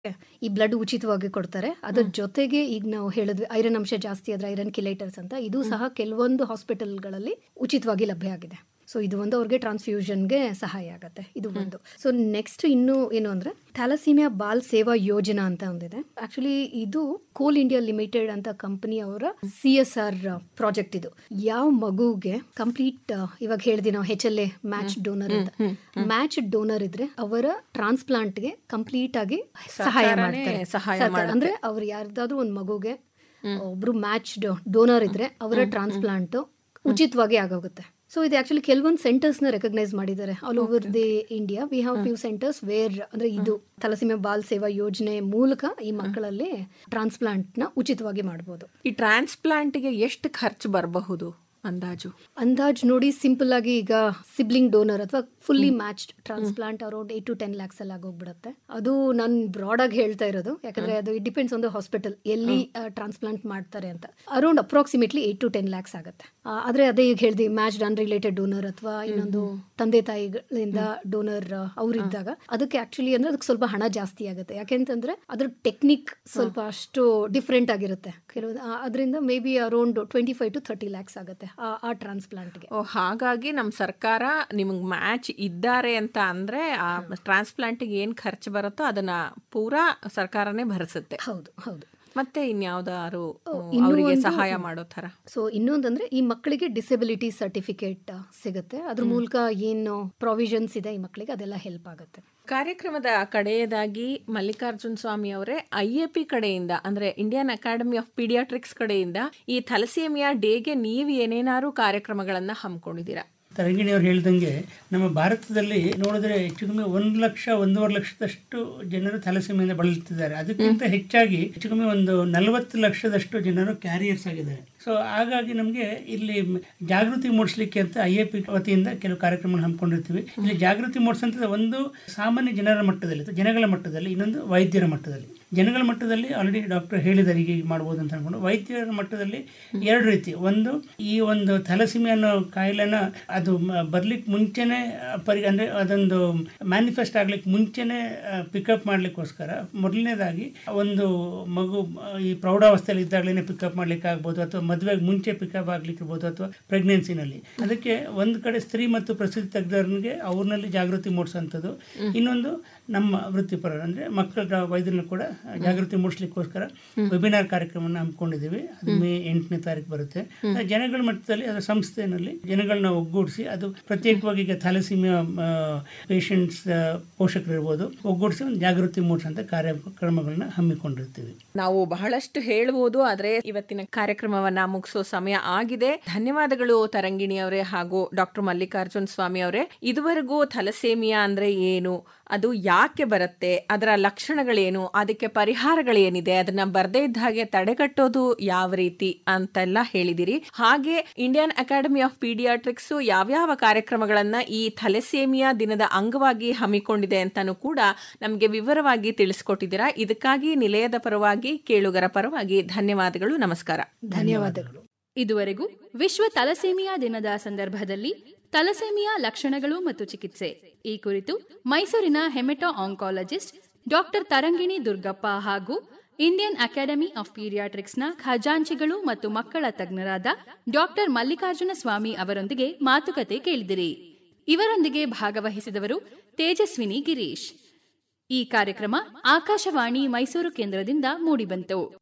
ಈ ಬ್ಲಡ್ ಉಚಿತವಾಗಿ ಕೊಡ್ತಾರೆ ಅದ್ರ ಜೊತೆಗೆ ಈಗ ನಾವು ಹೇಳಿದ್ವಿ ಐರನ್ ಅಂಶ ಜಾಸ್ತಿ ಆದ್ರೆ ಐರನ್ ಕಿಲೇಟರ್ಸ್ ಅಂತ ಇದು ಸಹ ಕೆಲವೊಂದು ಹಾಸ್ಪಿಟಲ್ಗಳಲ್ಲಿ ಉಚಿತವಾಗಿ ಲಭ್ಯ ಆಗಿದೆ ಸೊ ಇದು ಒಂದು ಅವ್ರಿಗೆ ಟ್ರಾನ್ಸ್ಫ್ಯೂಷನ್ಗೆ ಸಹಾಯ ಆಗುತ್ತೆ ಇದು ಒಂದು ಸೊ ನೆಕ್ಸ್ಟ್ ಇನ್ನು ಏನು ಅಂದ್ರೆ ಥ್ಯಾಲಸೀಮಿಯಾ ಬಾಲ್ ಸೇವಾ ಯೋಜನಾ ಅಂತ ಒಂದಿದೆ ಆಕ್ಚುಲಿ ಇದು ಕೋಲ್ ಇಂಡಿಯಾ ಲಿಮಿಟೆಡ್ ಅಂತ ಕಂಪನಿ ಅವರ ಸಿ ಎಸ್ ಆರ್ ಪ್ರಾಜೆಕ್ಟ್ ಇದು ಯಾವ ಮಗುಗೆ ಕಂಪ್ಲೀಟ್ ಇವಾಗ ಹೇಳಿದ್ವಿ ನಾವು H L A match donor ಅಂತ ಮ್ಯಾಚ್ ಡೋನರ್ ಇದ್ರೆ ಅವರ ಟ್ರಾನ್ಸ್ಪ್ಲಾಂಟ್ಗೆ ಕಂಪ್ಲೀಟ್ ಆಗಿ ಸಹಾಯ ಸರ್ಕಾರನೇ ಮಾಡ್ತಾರೆ ಸಹಾಯ ಸರ್ಕಾರ- ಮಾಡುತ್ತೆ. ಅಂದ್ರೆ ಅವ್ರು ಯಾರ್ದಾದ್ರೂ ಒಂದು ಮಗುಗೆ ಒಬ್ರು ಮ್ಯಾಚ್ ಡೋನರ್ ಇದ್ರೆ ಅವರ ಟ್ರಾನ್ಸ್ಪ್ಲಾಂಟ್ ಉಚಿತವಾಗಿ ಆಗೋಗುತ್ತೆ ಸೊ ಇದು ಆಕ್ಚುಲಿ ಕೆಲವೊಂದು ಸೆಂಟರ್ಸ್ ನ ರೆಕಗ್ನೈಸ್ ಮಾಡಿದ್ದಾರೆ all over the India we have few centres where ಅಂದ್ರೆ ಇದು ತಲಸೀಮೆ ಬಾಲ್ ಸೇವಾ ಯೋಜನೆ ಮೂಲಕ ಈ ಮಕ್ಕಳಲ್ಲಿ ಟ್ರಾನ್ಸ್ಪ್ಲಾಂಟ್ ನ ಉಚಿತವಾಗಿ ಮಾಡಬಹುದು ಈ ಟ್ರಾನ್ಸ್ಪ್ಲಾಂಟ್ಗೆ ಎಷ್ಟು ಖರ್ಚು ಬರಬಹುದು ಅಂದಾಜು ಅಂದಾಜ್ ನೋಡಿ ಸಿಂಪಲ್ ಆಗಿ ಈಗ ಸಿಬ್ಲಿಂಗ್ ಡೋನರ್ ಅಥವಾ fully matched transplant around eight to ten lakhs ಅಲ್ಲಿ ಆಗೋಗ್ಬಿಡುತ್ತೆ ಅದು ನಾನು ಬ್ರಾಡ್ ಆಗಿ ಹೇಳ್ತಾ ಇರೋದು ಯಾಕಂದ್ರೆ ಅದು it depends on the hospital ಎಲ್ಲಿ ಟ್ರಾನ್ಸ್ಪ್ಲಾಂಟ್ ಮಾಡ್ತಾರೆ ಅಂತ around approximately eight to ten lakhs ಆಗುತ್ತೆ ಆ, ಆದ್ರೆ ಅದೇ ಈಗ ಹೇಳ್ದಿ ಮ್ಯಾಚ್ಡ್ ಅನ್ರಿಲೇಟೆಡ್ ಡೋನರ್ ಅಥವಾ ಇನ್ನೊಂದು ತಂದೆ ತಾಯಿಗಳಿಂದ ಡೋನರ್ ಅವರಿದ್ದಾಗ ಅದಕ್ಕೆ ಆಕ್ಚುಲಿ ಅಂದ್ರೆ ಅದಕ್ಕೆ ಸ್ವಲ್ಪ ಹಣ ಜಾಸ್ತಿ ಆಗುತ್ತೆ ಯಾಕೆಂತಂದ್ರೆ ಅದ್ರ ಟೆಕ್ನಿಕ್ ಸ್ವಲ್ಪ ಅಷ್ಟು ಡಿಫ್ರೆಂಟ್ ಆಗಿರುತ್ತೆ ಕೆಲವು ಅದರಿಂದ maybe around twenty five to thirty lakhs ಆಗುತ್ತೆ ಆ- ಆ ಟ್ರಾನ್ಸ್ಪ್ಲಾಂಟ್ಗೆ ಓ ಹಾಗಾಗಿ ನಮ್ಮ ಸರ್ಕಾರ ನಿಮಗೆ ಮ್ಯಾಚ್ ಇದ್ದಾರೆ ಅಂತ ಅಂದ್ರೆ ಆ ಟ್ರಾನ್ಸ್ಪ್ಲಾಂಟಿಗೆ ಏನು ಖರ್ಚು ಬರುತ್ತೋ ಅದನ್ನ ಪೂರಾ ಸರ್ಕಾರನೇ ಭರಿಸುತ್ತೆ ಹೌದು ಹೌದು ಮತ್ತೆ ಇನ್ಯಾವ್ದಾರು ಇನ್ನೂ ಅವರಿಗೆ ಒಂದು- ಸಹಾಯ ಮಾಡೋ ಥರ ಸೊ ಇನ್ನೊಂದಂದ್ರೆ ಈ ಮಕ್ಕಳಿಗೆ ಡಿಸೆಬಿಲಿಟಿ ಸರ್ಟಿಫಿಕೇಟ್ ಸಿಗುತ್ತೆ ಅದ್ರ ಮೂಲಕ ಏನು ಪ್ರಾವಿಷನ್ಸ್ ಇದೆ ಈ ಮಕ್ಕಳಿಗೆ ಅದೆಲ್ಲ ಹೆಲ್ಪ್ ಆಗುತ್ತೆ ಕಾರ್ಯಕ್ರಮದ ಕಡೆಯದಾಗಿ ಮಲ್ಲಿಕಾರ್ಜುನ್ ಸ್ವಾಮಿ ಅವರೇ ಐ ಎ ಪಿ ಕಡೆಯಿಂದ ಅಂದ್ರೆ ಇಂಡಿಯನ್ ಅಕಾಡೆಮಿ ಆಫ್ ಪೀಡಿಯಾಟ್ರಿಕ್ಸ್ ಕಡೆಯಿಂದ ಈ ಥಲಸೇಮಿಯಾ ಡೇಗೆ ನೀವು ಏನೇನಾರು ಕಾರ್ಯಕ್ರಮಗಳನ್ನ ಹಮ್ಮಿಕೊಂಡಿದ್ದೀರಾ ತರಂಗಿಣಿಯವ್ರು ಹೇಳ್ದಂಗೆ ನಮ್ಮ ಭಾರತದಲ್ಲಿ ನೋಡಿದ್ರೆ ಹೆಚ್ಚು ಕಮ್ಮಿ ಒಂದು ಲಕ್ಷ ಒಂದೂವರೆ ಲಕ್ಷದಷ್ಟು ಜನರು ಥಲಸೀಮೆಯಿಂದ ಬಳಲ್ತಿದ್ದಾರೆ ಅದಕ್ಕಿಂತ ಹೆಚ್ಚಾಗಿ ಹೆಚ್ಚು ಕಮ್ಮಿ ಒಂದು ನಲವತ್ತು ಲಕ್ಷದಷ್ಟು ಜನರು ಕ್ಯಾರಿಯರ್ಸ್ ಆಗಿದ್ದಾರೆ ಸೊ ಹಾಗಾಗಿ ನಮಗೆ ಇಲ್ಲಿ ಮ್- ಜಾಗೃತಿ ಮೂಡಿಸ್ಲಿಕ್ಕೆ ಅಂತ ಐ ಎ ಪಿ ವತಿಯಿಂದ ಕೆಲವು ಕಾರ್ಯಕ್ರಮ ಹಮ್ಮಿಕೊಂಡಿರ್ತೀವಿ ಇಲ್ಲಿ ಜಾಗೃತಿ ಮೂಡಿಸಂತ ಒಂದು ಸಾಮಾನ್ಯ ಜನರ ಮಟ್ಟದಲ್ಲಿ ಅಥವಾ ಜನಗಳ ಮಟ್ಟದಲ್ಲಿ ಇನ್ನೊಂದು ವೈದ್ಯರ ಮಟ್ಟದಲ್ಲಿ ಜನಗಳ ಮಟ್ಟದಲ್ಲಿ ಆಲ್ರೆಡಿ ಡಾಕ್ಟರ್ ಹೇಳಿದ್ದಾರೆ ಈಗ ಹೀಗೆ ಮಾಡ್ಬೋದು ಅಂತ ಅನ್ಕೊಂಡು ವೈದ್ಯರ ಮಟ್ಟದಲ್ಲಿ ಎರಡು ರೀತಿ ಒಂದು ಈ ಒಂದು ಥಲಸಿಮಿ ಅನ್ನೋ ಕಾಯಿಲೆನ ಅದು ಮ- ಬರ್ಲಿಕ್ಕೆ ಮುಂಚೆನೆ ಆ, ಪರಿ ಅಂದರೆ ಅದೊಂದು ಮ್ಯಾನಿಫೆಸ್ಟ್ ಆಗ್ಲಿಕ್ಕೆ ಮುಂಚೆನೆ ಪಿಕಪ್ ಮಾಡ್ಲಿಕ್ಕೋಸ್ಕರ ಮೊದಲನೇದಾಗಿ ಒಂದು ಮಗು ಆ, ಈ ಪ್ರೌಢಾವಸ್ಥೆಯಲ್ಲಿ ಇದ್ದಾಗಲೇ ಪಿಕಪ್ ಮಾಡ್ಲಿಕ್ಕೆ ಆಗ್ಬೋದು ಅಥವಾ ಮದುವೆಗೆ ಮುಂಚೆ ಪಿಕಪ್ ಆಗ್ಲಿಕ್ಕೆ ಇರ್ಬೋದು ಅಥವಾ ಪ್ರೆಗ್ನೆನ್ಸಿನಲ್ಲಿ ಅದಕ್ಕೆ ಒಂದು ಕಡೆ ಸ್ತ್ರೀ ಮತ್ತು ಪ್ರಸಿದ್ಧ ತಜ್ಞರಿಗೆ ಅವ್ರನ್ನಲ್ಲಿ ಜಾಗೃತಿ ಮೂಡಿಸೋಂಥದ್ದು ಇನ್ನೊಂದು ನಮ್ಮ ವೃತ್ತಿಪರ ಅಂದರೆ ಮಕ್ಕಳ ವೈದ್ಯರನ್ನು ಕೂಡ ಜಾಗೃತಿ ಮೂಡಿಸ್ಲಿಕ್ಕೋಸ್ಕರ ವೆಬಿನಾರ್ ಕಾರ್ಯಕ್ರಮವನ್ನು ಹಮ್ಮಿಕೊಂಡಿದ್ದೀವಿ ಅದು ಮೇ ಎಂಟನೇ ತಾರೀಕು ಬರುತ್ತೆ ಅದು ಜನಗಳ ಮಟ್ಟದಲ್ಲಿ ಅದರ ಸಂಸ್ಥೆಯಲ್ಲಿ ಜನಗಳನ್ನ ಒಗ್ಗೂಡಿಸಿ ಅದು ಪ್ರತ್ಯೇಕವಾಗಿ ಈಗ ಥ್ಯಾಲಸೀಮಿಯಾ ಪೇಷಂಟ್ಸ್ ಪೋಷಕರು ಇರ್ಬೋದು ಒಗ್ಗೂಡಿಸಿ ಒಂದು ಜಾಗೃತಿ ಮೂಡಿಸೋಂಥ ಕಾರ್ಯಕ್ರಮಗಳನ್ನ ಹಮ್ಮಿಕೊಂಡಿರ್ತೀವಿ ನಾವು ಬಹಳಷ್ಟು ಹೇಳ್ಬೋದು ಆದ್ರೆ ಇವತ್ತಿನ ಕಾರ್ಯಕ್ರಮವನ್ನ ಮುಗಿಸೋ ಸಮಯ ಆಗಿದೆ ಧನ್ಯವಾದಗಳು ತರಂಗಿಣಿ ಅವರೇ ಹಾಗೂ ಡಾಕ್ಟರ್ ಮಲ್ಲಿಕಾರ್ಜುನ್ ಸ್ವಾಮಿ ಅವರೇ ಇದುವರೆಗೂ ಥಲಸೇಮಿಯಾ ಅಂದ್ರೆ ಏನು ಅದು ಯಾಕೆ ಬರುತ್ತೆ ಅದರ ಲಕ್ಷಣಗಳೇನು ಅದಕ್ಕೆ ಪರಿಹಾರಗಳೇನಿದೆ ಅದನ್ನ ಬರ್ದೇ ಇದ್ದ ಹಾಗೆ ತಡೆಗಟ್ಟೋದು ಯಾವ ರೀತಿ ಅಂತೆಲ್ಲ ಹೇಳಿದಿರಿ ಹಾಗೆ ಇಂಡಿಯನ್ ಅಕಾಡೆಮಿ ಆಫ್ ಪೀಡಿಯಾಟ್ರಿಕ್ಸ್ ಯಾವ್ಯಾವ ಕಾರ್ಯಕ್ರಮಗಳನ್ನ ಈ ಥಲೆಸೇಮಿಯಾ ದಿನದ ಅಂಗವಾಗಿ ಹಮ್ಮಿಕೊಂಡಿದೆ ಅಂತಾನೂ ಕೂಡ ನಮಗೆ ವಿವರವಾಗಿ ತಿಳಿಸ್ಕೊಟ್ಟಿದ್ದೀರಾ ಇದಕ್ಕಾಗಿ ನಿಲಯದ ಪರವಾಗಿ ಕೇಳುಗರ ಪರವಾಗಿ ಧನ್ಯವಾದಗಳು ನಮಸ್ಕಾರ ಧನ್ಯವಾದಗಳು ಇದುವರೆಗೂ ವಿಶ್ವ ತಲಸೇಮಿಯಾ ದಿನದ ಸಂದರ್ಭದಲ್ಲಿ ತಲಸೇಮಿಯಾ ಲಕ್ಷಣಗಳು ಮತ್ತು ಚಿಕಿತ್ಸೆ ಈ ಕುರಿತು ಮೈಸೂರಿನ hemato oncologist doctor Tarangini Durgappa ಹಾಗೂ ಇಂಡಿಯನ್ ಅಕಾಡೆಮಿ ಆಫ್ ಪೀರಿಯಾಟ್ರಿಕ್ಸ್ನ ಖಜಾಂಚಿಗಳು ಮತ್ತು ಮಕ್ಕಳ ತಜ್ಞರಾದ ಡಾಕ್ಟರ್ ಮಲ್ಲಿಕಾರ್ಜುನ ಸ್ವಾಮಿ ಅವರೊಂದಿಗೆ ಮಾತುಕತೆ ಕೇಳಿದಿರಿ ಇವರೊಂದಿಗೆ ಭಾಗವಹಿಸಿದವರು ತೇಜಸ್ವಿನಿ ಗಿರೀಶ್ ಈ ಕಾರ್ಯಕ್ರಮ ಆಕಾಶವಾಣಿ ಮೈಸೂರು ಕೇಂದ್ರದಿಂದ ಮೂಡಿಬಂತು